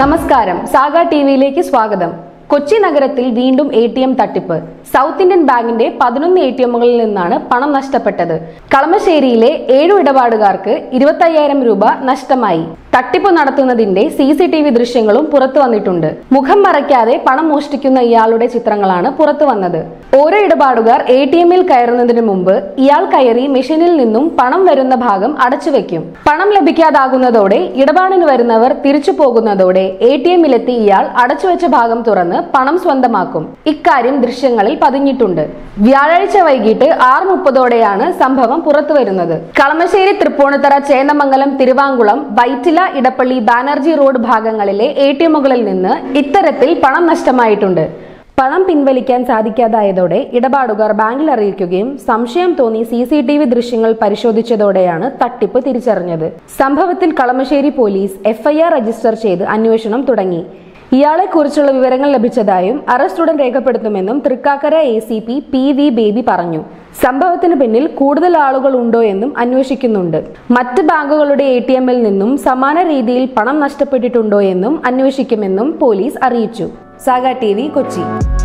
നമസ്കാരം സാഗ ടിവിയിലേക്ക് സ്വാഗതം കൊച്ചി നഗരത്തിൽ വീണ്ടും എ ടി എം തട്ടിപ്പ് സൗത്ത് ഇന്ത്യൻ ബാങ്കിന്റെ പതിനൊന്ന് എ ടി എമ്മുകളിൽ നിന്നാണ് പണം നഷ്ടപ്പെട്ടത് കളമശ്ശേരിയിലെ ഏഴു ഇടപാടുകാർക്ക് ഇരുപത്തയ്യായിരം രൂപ നഷ്ടമായി തട്ടിപ്പ് നടത്തുന്നതിന്റെ സി സി ടി വി ദൃശ്യങ്ങളും പുറത്തു വന്നിട്ടുണ്ട് മുഖം മറയ്ക്കാതെ പണം മോഷ്ടിക്കുന്ന ഇയാളുടെ ചിത്രങ്ങളാണ് പുറത്തു വന്നത് ഓരോ ഇടപാടുകാർ എ ടി എമ്മിൽ കയറുന്നതിന് മുമ്പ് ഇയാൾ കയറി മെഷീനിൽ നിന്നും പണം വരുന്ന ഭാഗം അടച്ചുവെക്കും പണം ലഭിക്കാതാകുന്നതോടെ ഇടപാടിന് വരുന്നവർ തിരിച്ചു പോകുന്നതോടെ എ ടി എമ്മിലെത്തി ഇയാൾ അടച്ചുവെച്ച ഭാഗം തുറന്ന് പണം സ്വന്തമാക്കും ഇക്കാര്യം ദൃശ്യങ്ങളിൽ പതിഞ്ഞിട്ടുണ്ട് വ്യാഴാഴ്ച വൈകിട്ട് ആറ് മുപ്പതോടെയാണ് സംഭവം പുറത്തുവരുന്നത് കളമശ്ശേരി തൃപ്പൂണിത്തറ ചേന്നമംഗലം തിരുവാങ്കുളം വൈറ്റില ഇടപ്പള്ളി ബാനർജി റോഡ് ഭാഗങ്ങളിലെ എ ടി എമ്മുകളിൽ നിന്ന് ഇത്തരത്തിൽ പണം നഷ്ടമായിട്ടുണ്ട് പണം പിൻവലിക്കാൻ സാധിക്കാതായതോടെ ഇടപാടുകാർ ബാങ്കിൽ അറിയിക്കുകയും സംശയം തോന്നി സി സി ടി വി ദൃശ്യങ്ങൾ പരിശോധിച്ചതോടെയാണ് തട്ടിപ്പ് തിരിച്ചറിഞ്ഞത് സംഭവത്തിൽ കളമശ്ശേരി പോലീസ് എഫ്ഐആർ രജിസ്റ്റർ ചെയ്ത് അന്വേഷണം തുടങ്ങി ഇയാളെ കുറിച്ചുള്ള വിവരങ്ങൾ ലഭിച്ചതായും അറസ്റ്റ് ഉടൻ രേഖപ്പെടുത്തുമെന്നും Thrikkakara A C P P V Baby പറഞ്ഞു സംഭവത്തിന് പിന്നിൽ കൂടുതൽ ആളുകൾ ഉണ്ടോ എന്നും അന്വേഷിക്കുന്നുണ്ട് മറ്റ് ബാങ്കുകളുടെ എ ടി എമ്മിൽ നിന്നും സമാന രീതിയിൽ പണം നഷ്ടപ്പെട്ടിട്ടുണ്ടോ എന്നും അന്വേഷിക്കുമെന്നും പോലീസ് അറിയിച്ചു സാഗ ടി വി കൊച്ചി